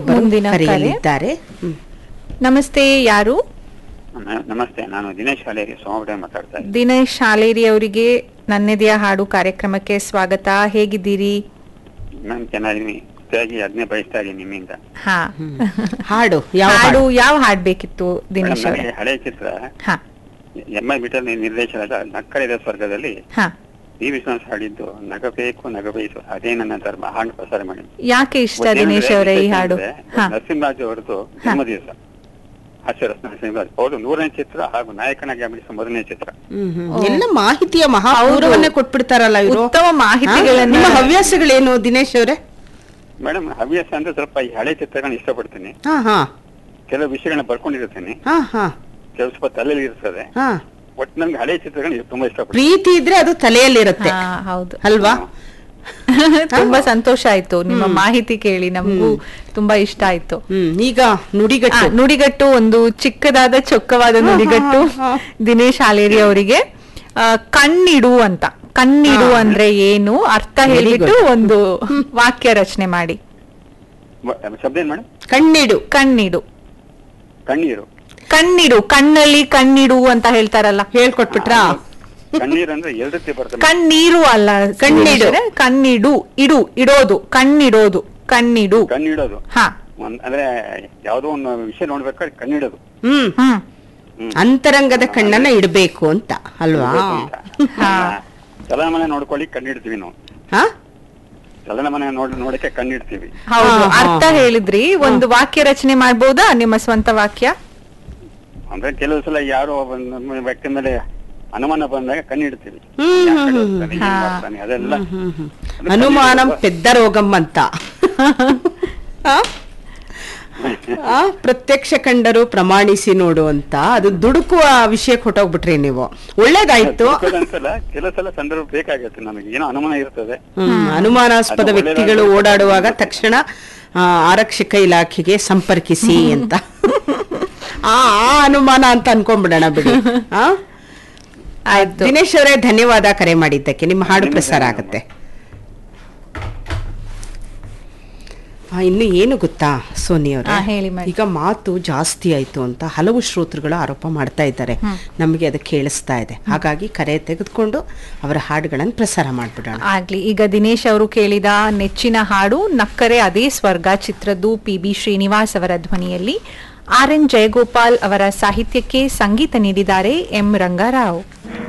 ಮತ್ತೊಬ್ಬರು ಮುಂದಿನ ಕರೆ. ಕರೆಯಲಿದ್ದಾರೆ ಹ್ಮ್. ನಮಸ್ತೆ ಯಾರು ನ- ನಮಸ್ತೆ ನಾನು ದಿನೇಶ್ ಹಾಲೇರಿ ಸೋಮವಾರ ಮಾತಾಡ್ತಾ ಇದ್ದೀನಿ ದಿನೇಶ್ ಶಾಲೇರಿ ಅವರಿಗೆ ನನ್ನೆದೆಯ ಹಾಡು ಕಾರ್ಯಕ್ರಮಕ್ಕೆ ಸ್ವಾಗತ ಹೇಗಿದ್ದೀರಿ ನಾನು ಚೆನ್ನಾಗಿದ್ದೀನಿ ಖುಷಿಯಾಗಿ ಅದನ್ನೇ ಬಯಸ್ತಾ ಇದ್ದೀನಿ ನಿಮ್ಮಿಂದ ಹಾ ಹಾಡು ಯಾವ ಹಾಡು ಹಾಡು ಯಾವ ಹಾಡ್ ಬೇಕಿತ್ತು ದಿನೇಶ್ ಮೇಡಮ್, ಅವರೇ ನನಗೆ ಹಳೆ ಚಿತ್ರ ಹಾ ಎಂ ಐ ಬಿಟಲ್ ನಿರ್ದೇಶನದ ನಕ್ಕಳಿದ ಸ್ವರ್ಗದಲ್ಲಿ ಹಾ ಈ ವಿಶ್ವಾಸ ಹಾಡಿದ್ದು ನಗಬೇಕು ನಗಬಯಸು ಅದೇ ನನ್ನ ಧರ್ಮ ಹಾಡು ಪ್ರಸಾರ ಮಾಡಿ ಯಾಕೆ ಇಷ್ಟ ದಿನೇಶ್ ಅವರೇ ಈ ಹಾಡು ಹಾ ನರಸಿಂಹರಾಜ್ ಅವರದ್ದು ಜನ್ಮ ದಿವಸ ಹಾಸ್ಯರತ್ನ ನರಸಿಂಹರಾಜ್ ಅವರು ನೂರನೇ ಚಿತ್ರ ಹಾಗೂ ನಾಯಕನಾಗಿ ಅಭಿನಯಿಸಿದ ಮೊದಲನೇ ಚಿತ್ರ ಹ್ಮ್, ಹ್ಮ್. ಎಲ್ಲ ಮಾಹಿತಿಯ ಮಹಾಪೂರ್ವನ್ನೇ ಕೊಟ್ಬಿಡ್ತಾರಲ್ಲ ಇವರು ಉತ್ತಮ ಮಾಹಿತಿಗಳನ್ನ ನಿಮ್ಮ ಹವ್ಯಾಸಗಳೇನು ದಿನೇಶ್ ಅವರೇ ಮೇಡಮ್ ಹವ್ಯಾಸ ಅಂದ್ರೆ ಸ್ವಲ್ಪ ಈ ಹಳೆ ಚಿತ್ರಗಳನ್ನ ಇಷ್ಟಪಡ್ತೀನಿ ಹಾ ಹಾ ಕೆಲವು ವಿಷಯಗಳನ್ನ ಬರ್ಕೊಂಡಿರ್ತೀನಿ ಹಾ ಹಾ ಕೆಲವು ಸ್ವಲ್ಪ ತಲೆಯಲ್ಲಿ ಇರ್ತದೆ ಹಾ ಒಟ್ಟು ನನ್ಗೆ ಹಳೆ ಚಿತ್ರಗಳನ್ನ ತುಂಬಾ ಇಷ್ಟಪಡ್ತೀನಿ ಪ್ರೀತಿ ಇದ್ರೆ ಅದು ತಲೆಯಲ್ಲಿರುತ್ತೆ ಹಾ, ಹೌದು ಅಲ್ವಾ ತುಂಬಾ ಸಂತೋಷ ಆಯ್ತು ನಿಮ್ಮ ಮಾಹಿತಿ ಕೇಳಿ ನಮಗೂ ತುಂಬಾ ಇಷ್ಟ ಆಯ್ತು ಹ್ಮ್ ಈಗ ಆ, ನುಡಿಗಟ್ಟು ನುಡಿಗಟ್ಟು ಒಂದು ಚಿಕ್ಕದಾದ ಚೊಕ್ಕವಾದ ನುಡಿಗಟ್ಟು ದಿನೇಶ್ ಹಾಲೇರಿ ಅವರಿಗೆ ಆ, ಕಣ್ಣಿಡು ಅಂತ ಕಣ್ಣಿಡು ಅಂದ್ರೆ ಏನು ಅರ್ಥ ಹೇಳ್ಬಿಟ್ಟು ಒಂದು ವಾಕ್ಯ ರಚನೆ ಮಾಡಿ ವ- ಶಬ್ದ ಏನ್ ಮೇಡಮ್ ಕಣ್ಣಿಡು ಕಣ್ಣಿಡು ಕಣ್ಣೀರು ಕಣ್ಣಿಡು ಕಣ್ಣಲ್ಲಿ ಕಣ್ಣಿಡು ಅಂತ ಹೇಳ್ತಾರಲ್ಲ ಹೇಳ್ಕೊಟ್ಬಿಟ್ರಾ ಕಣ್ಣೀರು ಅಂದ್ರೆ ಎರಡು ರೀತಿ ಬರ್ತದೆ ಕಣ್ಣೀರು ಅಲ್ಲ ಕಣ್ಣಿಡು. ಸುರೇಶರೇ, ಕಣ್ಣಿಡು ಇಡು ಇಡೋದು ಕಣ್ಣಿಡೋದು ಕಣ್ಣಿಡು ಕಣ್ಣಿಡೋದು ಹಾ ಒಂದ್- ಅಂದ್ರೆ ಯಾವ್ದೋ ಒಂದು ವಿಷಯ ನೋಡ್ಬೇಕಾದ್ರೆ ಕಣ್ಣಿಡೋದು ಹ್ಮ್ ಹ್ಮ್ ಹ್ಮ್. ಅಂತರಂಗದ ಕಣ್ಣನ್ನ ಇಡಬೇಕು ಅಂತ ಅಲ್ವಾ ಇಡ್ಬೇಕು ಅಂತ. ಹಾ. ಚಲನಮನೆ ನೋಡ್ಕೊಳ್ಳಿ ಕಣ್ಣಿಡ್ತೀವಿ ನಾವು ಹಾ ಚಲನಮನೆ ನೋಡ್ ನೋಡಕ್ಕೆ ಕಣ್ಣಿಡ್ತೀವಿ ಹೌದು ಹಾ, ಹಾ, ಅರ್ಥ ಹೇಳಿದ್ರಿ ಒಂದು ವಾಕ್ಯ ರಚನೆ ಮಾಡ್ಬೋದಾ ನಿಮ್ಮ ಸ್ವಂತ ವಾಕ್ಯ ಅಂದ್ರೆ ಕೆಲವು ಸಲ ಯಾರೋ ಒಬ್ಬ ನಮ್ಮ ವ್ಯಕ್ತಿ ಮೇಲೆ ಅನುಮಾನ ಬಂದಾಗ ಕಣ್ಣಿಡ್ತೀವಿ ಹ್ಮ್, ಯಾಕ್ ಕಣ್ಣು ಹ್ಮ್, ಹೋಗ್ತಾನೆ, ಏನ್ ಮಾಡ್ತಾನೆ, ಅದೆಲ್ಲ ಹ್ಮ್, ಹ್ಮ್. ಅದು ಅನುಮಾನಂ ಕಣ್ಣಿಡೋದು. ಪೆದ್ದ ರೋಗಂ ಅಂತ ಆ? ಆ, ಪ್ರತ್ಯಕ್ಷ ಕಂಡರು ಪ್ರಮಾಣಿಸಿ ನೋಡು ಅಂತ ಅದು ದುಡುಕುವ ವಿಷಯಕ್ಕೆ ಹೊಟ್ಟೋಗ್ಬಿಟ್ರಿ ನೀವು ಒಳ್ಳೇದಾಯ್ತು ದುಃಖದಂತಲ್ಲ ಕೆಲವು ಸಲ ಸಂದರ್ಭ ಬೇಕಾಗತ್ತೆ ನಮಗೆ ಏನೋ ಅನುಮಾನ ಇರ್ತದೆ ಹ್ಮ್, ಅನುಮಾನಾಸ್ಪದ ಅದು ವ್ಯಕ್ತಿಗಳು ಒಳ್ಳೆದಾಗ್ತದೆ. ಓಡಾಡುವಾಗ ತಕ್ಷಣ ಆ, ಆರಕ್ಷಕ ಇಲಾಖೆಗೆ ಸಂಪರ್ಕಿಸಿ ಅಂತ ಆ ಆ ಅನುಮಾನ ಅಂತ ಅನ್ಕೊಂಡ್ಬಿಡೋಣ ಬಿಡಿ ಆ? ಆಯ್ತು ದಿನೇಶ್ ಅವರೇ ಧನ್ಯವಾದ ಕರೆ ಮಾಡಿದ್ದಕ್ಕೆ ನಿಮ್ಮ ಹಾಡು ನಿಮ್ಗೆ ಪ್ರಸಾರ ಧನ್ಯವಾದ. ಆಗುತ್ತೆ ಆ, ಇನ್ನು ಏನು ಗೊತ್ತಾ ಸೋನಿ ಆ, ಅವರೇ ಹೇಳಿ madam. ಈಗ ಮಾತು ಜಾಸ್ತಿ ಆಯ್ತು ಅಂತ ಹಲವು ಶ್ರೋತೃಗಳು ಆರೋಪ ಮಾಡ್ತಾ ಇದ್ದಾರೆ ನಮಗೆ ಅದು ಕೇಳಿಸ್ತಾ ಇದೆ ಹಾಗಾಗಿ ಕರೆ ತೆಗೆದುಕೊಂಡು ಅವರ ಹಾಡುಗಳನ್ನು ಪ್ರಸಾರ ಮಾಡ್ಬಿಡೋಣ ಆಗ್ಲಿ ಈಗ ದಿನೇಶ್ ಅವರು ಕೇಳಿದ ನೆಚ್ಚಿನ ಹಾಡು ನಕ್ಕರೆ ಅದೇ ಸ್ವರ್ಗ ಚಿತ್ರದ್ದು ಪಿ ಬಿ ಶ್ರೀನಿವಾಸ್ ಅವರ ಧ್ವನಿಯಲ್ಲಿ ಆರ್ ಎನ್ ಜಯಗೋಪಾಲ್ ಅವರ ಸಾಹಿತ್ಯಕ್ಕೆ ಸಂಗೀತ ನೀಡಿದ್ದಾರೆ ಎಂ ರಂಗಾರಾವ್